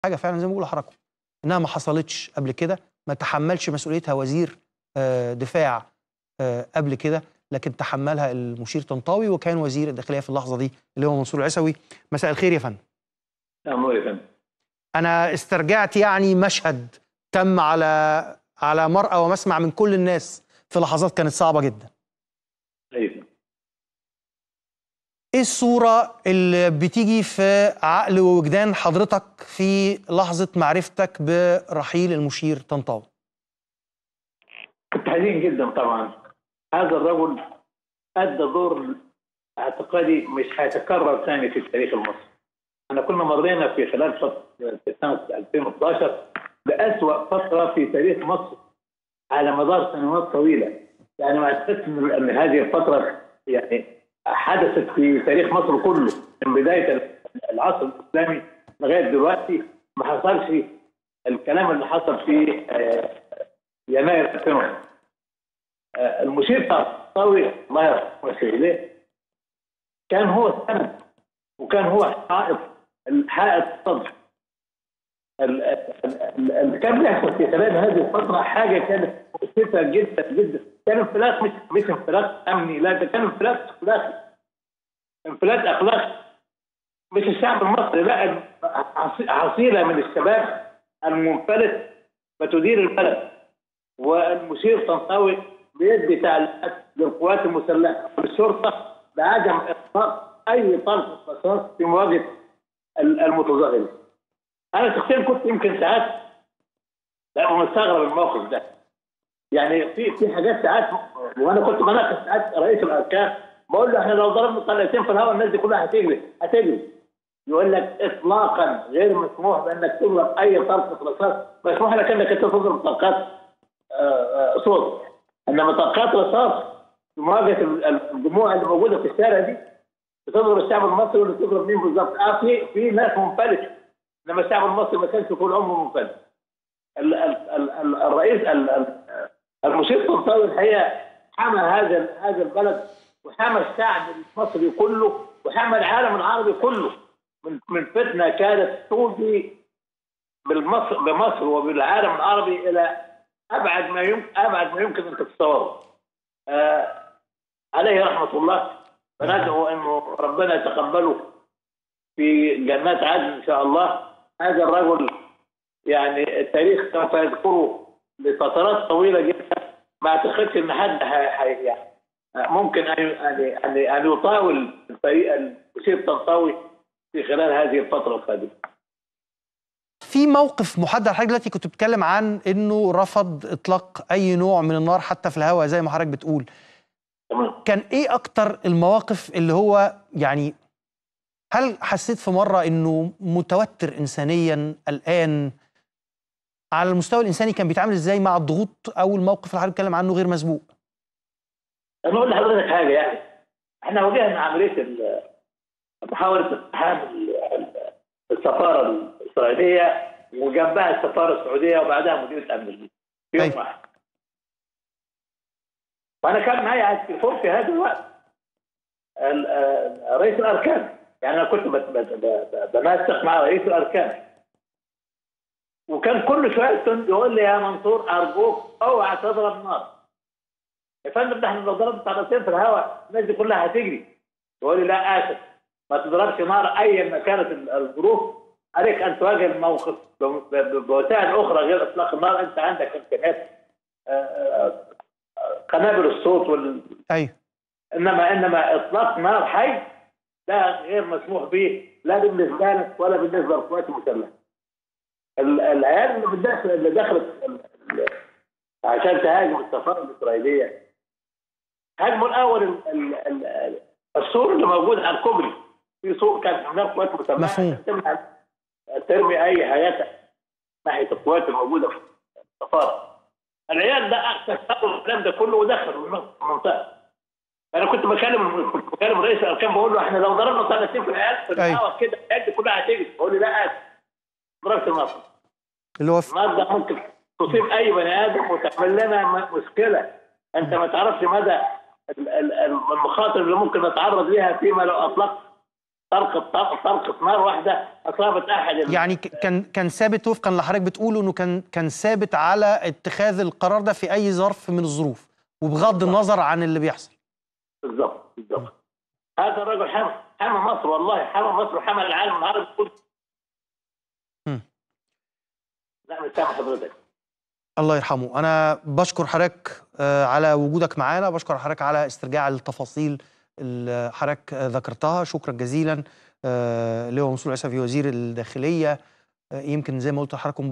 حاجه فعلا زي ما بيقولوا حركه انها ما حصلتش قبل كده ما تحملش مسؤوليتها وزير آه، دفاع آه، قبل كده لكن تحملها المشير طنطاوي وكان وزير الداخليه في اللحظه دي اللي هو منصور العسوي مساء الخير يا فندم أمور يا فندم انا استرجعت يعني مشهد تم على على مرأى ومسمع من كل الناس في لحظات كانت صعبه جدا أيوة. ايه الصورة اللي بتيجي في عقل ووجدان حضرتك في لحظة معرفتك برحيل المشير طنطاوي؟ كنت حزين جدا طبعا هذا الرجل أدى دور اعتقادي مش هيتكرر ثاني في التاريخ المصري احنا كنا مرينا في خلال فترة في سنة 2011 بأسوأ فترة في تاريخ مصر على مدار سنوات طويلة يعني ما اعتقدش ان إن هذه الفترة يعني حدثت في تاريخ مصر كله من بداية العصر الإسلامي لغاية دلوقتي ما حصلش الكلام اللي حصل في آه، يناير 2001 آه، المشير طاوي الله يرحمه ويسعده كان هو السند وكان هو حائط الحائط الصدر ال- ال- ال- اللي كان بيحصل في خلال هذه الفترة حاجة كانت مؤسفة جدا جدا كان انفلات مش مش انفلات أمني لا ده كان انفلات أخلاقي انفلات أخلاقي مش الشعب المصري لا عص- حصيلة من الشباب المنفلت بتدير البلد والمشير طنطاوي بيدي تعليمات للقوات المسلحة والشرطة بعدم إطلاق أي طلق رصاص في مواجهة ال- المتظاهرين. أنا شخصيا كنت يمكن ساعات لا مستغرب الموقف ده. يعني في في حاجات ساعات وانا كنت بناقش ساعات رئيس الاركان بقول له احنا لو ضربنا طلقتين في الهواء الناس دي كلها هتجري هتجري يقول لك اطلاقا غير مسموح بانك تضرب اي طلقه رصاص مسموح لك انك انت تضرب طلقات آه، آه، صوت انما طلقات رصاص في مواجهه ال- ال- الجموع اللي موجوده في الشارع دي بتضرب الشعب المصري ولا بتضرب مين بالظبط؟ اه في في ناس منفلته انما الشعب المصري ما كانش طول عمره منفلت. ال- ال- ال- ال- الرئيس ال- ال- المشير طنطاوي الحقيقه حمى هذا هذا البلد وحمى الشعب المصري كله وحمى العالم العربي كله من من فتنه كانت تودي بالمصر بمصر وبالعالم العربي الى ابعد ما يمكن ابعد ما يمكن ان تتصوره. آه عليه رحمه الله فندعو انه ربنا يتقبله في جنات عدن ان شاء الله هذا الرجل يعني التاريخ سوف يذكره لفترات طويله جدا ما اعتقدش ان حد ح- ح- يعني ممكن ان ان ان ان يطاول الفريق المشير طنطاوي في خلال هذه الفتره القادمه. في موقف محدد حضرتك دلوقتي كنت بتتكلم عن انه رفض اطلاق اي نوع من النار حتى في الهواء زي ما حضرتك بتقول تمام كان ايه اكتر المواقف اللي هو يعني هل حسيت في مره انه متوتر انسانيا قلقان على المستوى الانساني كان بيتعامل ازاي مع الضغوط او الموقف اللي حضرتك بتتكلم عنه غير مسبوق انا اقول لحضرتك حاجه يعني احنا واجهنا عمليه ال- محاوله اقتحام ال- ال- السفاره الاسرائيليه وجنبها السفاره السعوديه وبعدها مديريه امن البيت في يوم أيوة. واحد وانا كان معي على التليفون في هذا الوقت ال- آه، رئيس الاركان يعني انا كنت بت- بت- ب- بنسق مع رئيس الاركان وكان كل شويه يقول لي يا منصور ارجوك اوعى تضرب نار يا فندم ده احنا لو ضربنا طلقتين في الهواء الناس دي كلها هتجري يقول لي لا اسف ما تضربش نار ايا ما كانت ال- الظروف عليك ان تواجه الموقف ب- ب- بوسائل اخرى غير اطلاق النار انت عندك امكانيات آه، آه، آه، قنابل الصوت وال... ايوه انما انما اطلاق نار حي ده غير مسموح به لا بالنسبه لك ولا بالنسبه للقوات المسلحه. ال- العيال اللي بالداخل اللي دخلت ال- ال- عشان تهاجم السفاره الاسرائيليه هاجموا الاول ال- ال- ال- السور اللي موجود على الكوبري في سور كان هناك قوات مسلحه مفهوم. تمنع ترمي اي حاجات ناحيه القوات الموجوده في السفاره. العيال ده اكتسبوا الكلام ده كله ودخلوا المنطقه. انا كنت بكلم كنت بكلم رئيس الاركان بقول له احنا لو ضربنا طلقتين في العيال في أيوة. الهواء كده العيال دي كلها هتجري بقول لي لا اسف ضربت النصر اللي هو في النار ده ممكن تصيب اي بني ادم وتعمل لنا م- مشكله انت ما تعرفش مدى ال- ال- المخاطر اللي ممكن نتعرض لها فيما لو اطلقت طلقه طلقه طلقه نار واحده اصابت احد ال- يعني ك- كان كان ثابت وفقا لحضرتك بتقول انه كان كان ثابت على اتخاذ القرار ده في اي ظرف من الظروف وبغض النظر عن اللي بيحصل بالضبط بالضبط هذا الرجل حمى حمى مصر والله حمى مصر وحمى العالم العربي كله مم. لا مش سامع حضرتك الله يرحمه انا بشكر حضرتك آه، على وجودك معانا بشكر حضرتك على استرجاع التفاصيل اللي حضرتك آه، ذكرتها شكرا جزيلا آه، لواء منصور عيسى وزير الداخليه آه، يمكن زي ما قلت لحضراتكم